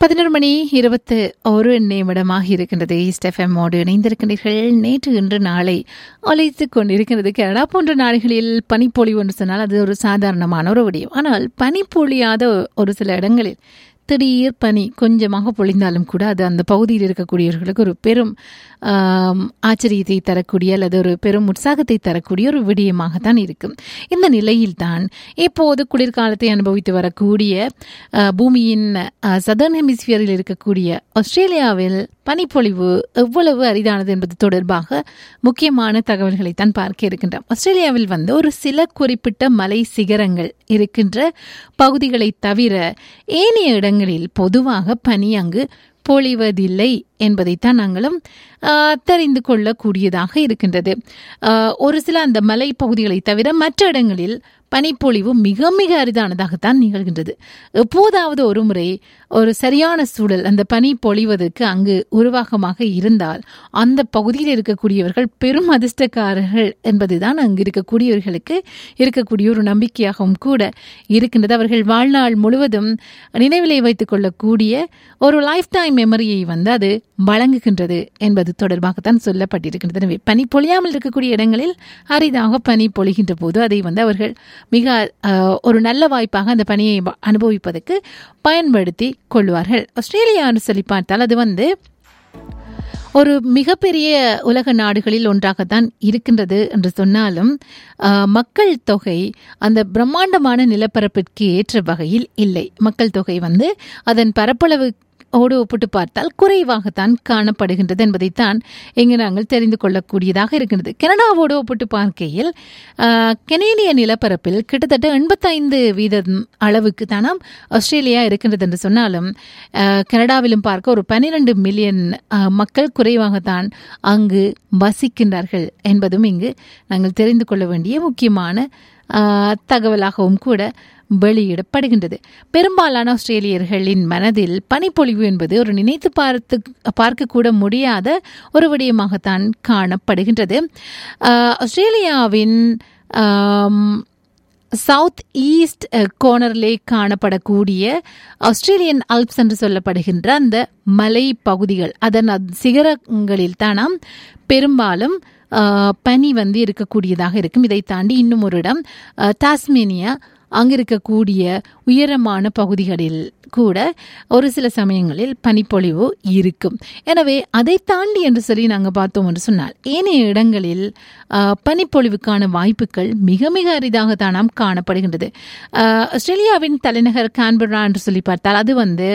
பதினொரு மணி இருபத்து ஒரு நிமிடமாக இருக்கின்றது ஈஸ்ட் எஃப்எம்மோடு இணைந்திருக்கின்றீர்கள் நேற்று இன்று நாளை அழைத்துக் கொண்டிருக்கிறது கனடா போன்ற நாடுகளில் பனிப்பொழிவு என்று சொன்னால் அது ஒரு சாதாரணமான ஒரு விடயம் ஆனால் பனிப்பொழியாத ஒரு சில இடங்களில் திடீர் பனி கொஞ்சமாக பொழிந்தாலும் கூட அது அந்த பகுதியில் இருக்கக்கூடியவர்களுக்கு ஒரு பெரும் ஆம், ஆச்சரியத்தை தரக்கூடிய அல்லது ஒரு பெரும் உற்சாகத்தை தரக்கூடிய ஒரு விடயமாகத்தான் இருக்கும் இந்த நிலையில்தான் இப்போது குளிர்காலத்தை அனுபவித்து வரக்கூடிய ஆ, பூமியின் சதர்ன் ஹெமிஸ்பியரில் இருக்கக்கூடிய ஆஸ்திரேலியாவில் பனிப்பொழிவு எவ்வளவு அரிதானது என்பது தொடர்பாக முக்கியமான தகவல்களை தான் பார்க்க இருக்கின்றோம் ஆஸ்திரேலியாவில் வந்து ஒரு சில குறிப்பிட்ட மலை சிகரங்கள் இருக்கின்ற பகுதிகளை தவிர ஏனைய இடங்களில் பொதுவாக பனி அங்கு பொழிவதில்லை என்பதைத்தான் நாங்களும் ஆ, தெரிந்து கொள்ளக்கூடியதாக இருக்கின்றது ஆ, ஒரு சில அந்த மலை பகுதிகளை தவிர மற்ற இடங்களில் பனிப்பொழிவு மிக மிக அரிதானதாகத்தான் நிகழ்கின்றது எப்போதாவது ஒரு முறை ஒரு சரியான சூழல் அந்த பனி பொழிவதற்கு அங்கு உருவாகமாக இருந்தால் அந்த பகுதியில் இருக்கக்கூடியவர்கள் பெரும் அதிர்ஷ்டக்காரர்கள் என்பதுதான் அங்கு இருக்கக்கூடியவர்களுக்கு இருக்கக்கூடிய ஒரு நம்பிக்கையாகவும் கூட இருக்கின்றது அவர்கள் வாழ்நாள் முழுவதும் நினைவிலே வைத்துக் கொள்ளக்கூடிய ஒரு லைஃப் டைம் மெமரியை வந்து அது வழங்குகின்றது என்பது தொடர்பாகத்தான் சொல்லப்பட்டிருக்கின்றது எனவே பனி பொழியாமல் இருக்கக்கூடிய இடங்களில் அரிதாக பனி பொழிகின்ற போது அதை வந்து அவர்கள் மிக அஹ், ஒரு நல்ல வாய்ப்பாக அந்த பனியை வ- அனுபவிப்பதற்கு பயன்படுத்தி கொள்வார்கள் ஆஸ்திரேலியான்னு சொல்லி பார்த்தால் அது வந்து ஒரு மிகப்பெரிய உலக நாடுகளில் ஒன்றாகத்தான் இருக்கின்றது என்று சொன்னாலும் ஆஹ், மக்கள் தொகை அந்த பிரம்மாண்டமான நிலப்பரப்பிற்கு ஏற்ற வகையில் இல்லை மக்கள் தொகை வந்து அதன் பரப்பளவு ஓடு ஒப்பிட்டு பார்த்தால் குறைவாகத்தான் காணப்படுகின்றது என்பதைத்தான் இங்கு நாங்கள் தெரிந்து கொள்ளக்கூடியதாக இருக்கின்றது கனடாவோடு ஒப்பிட்டு பார்க்கையில் ஆஹ், கனேடிய நிலப்பரப்பில் கிட்டத்தட்ட எண்பத்தைந்து வீதம் அளவுக்கு தானாம் ஆஸ்திரேலியா இருக்கின்றது என்று சொன்னாலும் ஆஹ், கனடாவிலும் பார்க்க ஒரு பன்னிரண்டு மில்லியன் ஆஹ், மக்கள் குறைவாகத்தான் அங்கு வசிக்கின்றார்கள் என்பதும் இங்கு நாங்கள் தெரிந்து கொள்ள வேண்டிய முக்கியமான ஆஹ், தகவலாகவும் கூட வெளியிடப்படுகின்றது பெரும்பாலான ஆஸ்திரேலியர்களின் மனதில் பனிப்பொழிவு என்பது ஒரு நினைத்து பார்த்து பார்க்கக்கூட முடியாத ஒரு விடயமாகத்தான் காணப்படுகின்றது ஆஹ், ஆஸ்திரேலியாவின் ஆம், சவுத் ஈஸ்ட் கோர்னரிலே காணப்படக்கூடிய ஆஸ்திரேலியன் அல்ப்ஸ் என்று சொல்லப்படுகின்ற அந்த மலை பகுதிகள் அதன் அத்- சிகரங்களில் தானாம் பெரும்பாலும் ஆஹ், பனி வந்து இருக்கக்கூடியதாக இருக்கும் இதை தாண்டி இன்னும் ஒரு இடம் ஆஹ், டாஸ்மேனியா அங்கு இருக்கக்கூடிய உயரமான பகுதிகளில் கூட ஒரு சில சமயங்களில் பனிப்பொழிவு இருக்கும் எனவே அதை தாண்டி என்று சொல்லி நாங்கள் பார்த்தோம் என்று சொன்னால் ஏனைய இடங்களில் ஆஹ், பனிப்பொழிவுக்கான வாய்ப்புகள் மிக மிக அரிதாகத்தான் காணப்படுகின்றது ஆஹ், ஆஸ்திரேலியாவின் தலைநகர் கான்பரா என்று சொல்லி பார்த்தால் அது வந்து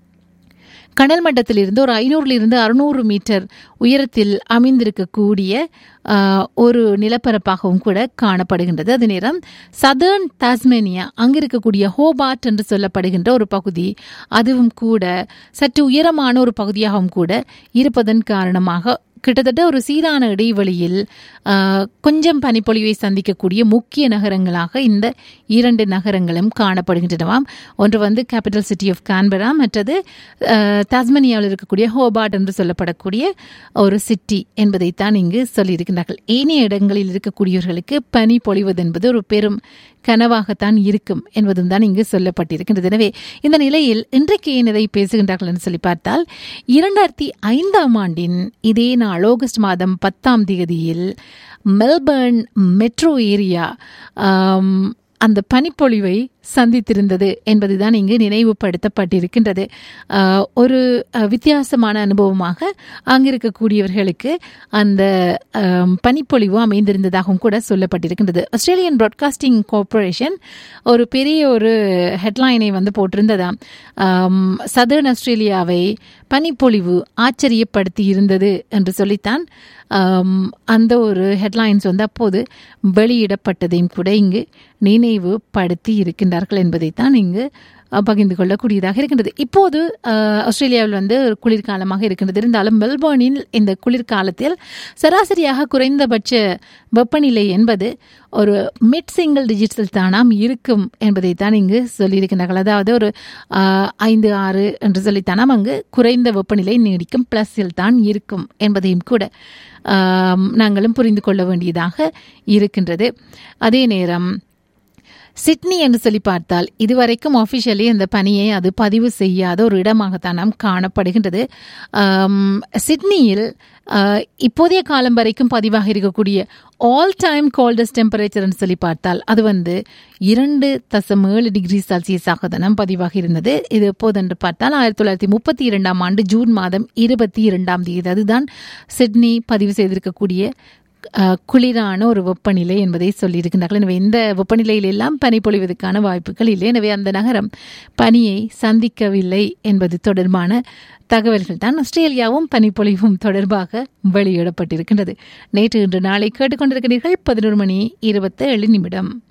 கடல் மட்டத்திலிருந்து ஒரு ஐநூறிலிருந்து அறுநூறு மீட்டர் உயரத்தில் அமைந்திருக்கக்கூடிய ஆஹ், ஒரு நிலப்பரப்பாகவும் கூட காணப்படுகின்றது அது நேரம் சதர்ன் டாஸ்மேனியா அங்கு இருக்கக்கூடிய ஹோபார்ட் என்று சொல்லப்படுகின்ற ஒரு பகுதி அதுவும் கூட சற்று உயரமான ஒரு பகுதியாகவும் கூட இருப்பதன் காரணமாக கிட்டத்தட்ட ஒரு சீரான இடைவெளியில் ஆஹ், கொஞ்சம் பனிப்பொழிவை சந்திக்கக்கூடிய முக்கிய நகரங்களாக இந்த இரண்டு நகரங்களும் காணப்படுகின்றனவாம் ஒன்று வந்து கேபிட்டல் சிட்டி ஆஃப் கான்பரா மற்றது ஆஹ், டாஸ்மேனியாவில் இருக்கக்கூடிய ஹோபார்ட் என்று சொல்லப்படக்கூடிய ஒரு சிட்டி என்பதைத்தான் இங்கு சொல்லியிருக்கிறார்கள் ஏனைய இடங்களில் இருக்கக்கூடியவர்களுக்கு பனி பொழிவது என்பது ஒரு பெரும் கனவாகத்தான் இருக்கும் என்பதும் தான் இங்கு சொல்லப்பட்டிருக்கின்றது எனவே இந்த நிலையில் இன்றைக்கு ஏன் இதை பேசுகின்றார்கள் என்று சொல்லி பார்த்தால் இரண்டாயிரத்தி ஐந்தாம் ஆண்டின் இதே நாள் ஆகஸ்ட் மாதம் பத்தாம் தேதியில் மெல்பர்ன் மெட்ரோ ஏரியா ஆம், அந்த பனிப்பொழிவை சந்தித்திருந்தது என்பதுதான் இங்கு நினைவுபடுத்தப்பட்டிருக்கின்றது ஆஹ், ஒரு அஹ், வித்தியாசமான அனுபவமாக அங்கிருக்கக்கூடியவர்களுக்கு அந்த ஆம், பனிப்பொழிவு அமைந்திருந்ததாகவும் கூட சொல்லப்பட்டிருக்கின்றது ஆஸ்திரேலியன் ப்ராட்காஸ்டிங் கார்ப்பரேஷன் ஒரு பெரிய ஒரு ஹெட்லைனை வந்து போட்டிருந்ததாம் சதர்ன் ஆஸ்திரேலியாவை பனிப்பொழிவு ஆச்சரியப்படுத்தி இருந்தது என்று சொல்லித்தான் ஆம், அந்த ஒரு ஹெட்லைன்ஸ் வந்து அப்போது வெளியிடப்பட்டதையும் கூட இங்கு நினைவுபடுத்தி இருக்கின்றார்கள் என்பதைத்தான் இங்கு அஹ், பகிர்ந்து கொள்ளக்கூடியதாக இருக்கின்றது இப்போது அஹ், ஆஸ்திரேலியாவில் வந்து ஒரு குளிர்காலமாக இருக்கின்றது இருந்தாலும் மெல்போர்னில் இந்த குளிர்காலத்தில் சராசரியாக குறைந்தபட்ச வெப்பநிலை என்பது ஒரு மிட் சிங்கிள் டிஜிட்ஸில் தானாம் இருக்கும் என்பதை தான் இங்கு சொல்லியிருக்கிறார்கள் அதாவது ஒரு ஆஹ், ஐந்து ஆறு என்று சொல்லித்தானாம் அங்கு குறைந்த வெப்பநிலை நீடிக்கும் பிளஸில் தான் இருக்கும் என்பதையும் கூட ஆம், நாங்களும் புரிந்து கொள்ள வேண்டியதாக இருக்கின்றது அதே நேரம் சிட்னி என்று சொல்லி பார்த்தால் இதுவரைக்கும் ஆஃபிஷியலி அந்த பணியை அது பதிவு செய்யாத ஒரு இடமாகத்தான் நாம் காணப்படுகின்றது ஆம், சிட்னியில் ஆஹ், இப்போதைய காலம் வரைக்கும் பதிவாக இருக்கக்கூடிய ஆல் டைம் கோல்டஸ்ட் டெம்பரேச்சர்னு சொல்லி பார்த்தால் அது வந்து இரண்டு தசம் ஏழு டிகிரி செல்சியஸாக தானம் பதிவாக இருந்தது இது எப்போதென்று பார்த்தால் ஆயிரத்தி தொள்ளாயிரத்தி முப்பத்தி இரண்டாம் ஆண்டு ஜூன் மாதம் இருபத்தி இரண்டாம் தேதி அதுதான் சிட்னி பதிவு செய்திருக்கக்கூடிய அஹ், குளிரான ஒரு வெப்பநிலை என்பதை சொல்லியிருக்கின்றார்கள் எனவே இந்த வெப்பநிலையில் எல்லாம் பனி பொழிவதற்கான வாய்ப்புகள் இல்லை எனவே அந்த நகரம் பனியை சந்திக்கவில்லை என்பது தொடர்பான தகவல்கள் தான் ஆஸ்திரேலியாவும் பனிப்பொழிவும் தொடர்பாக வெளியிடப்பட்டிருக்கின்றது நேற்று இன்று நாளை கேட்டுக்கொண்டிருக்கிறீர்கள் பதினோரு மணி இருபத்தி ஏழு நிமிடம்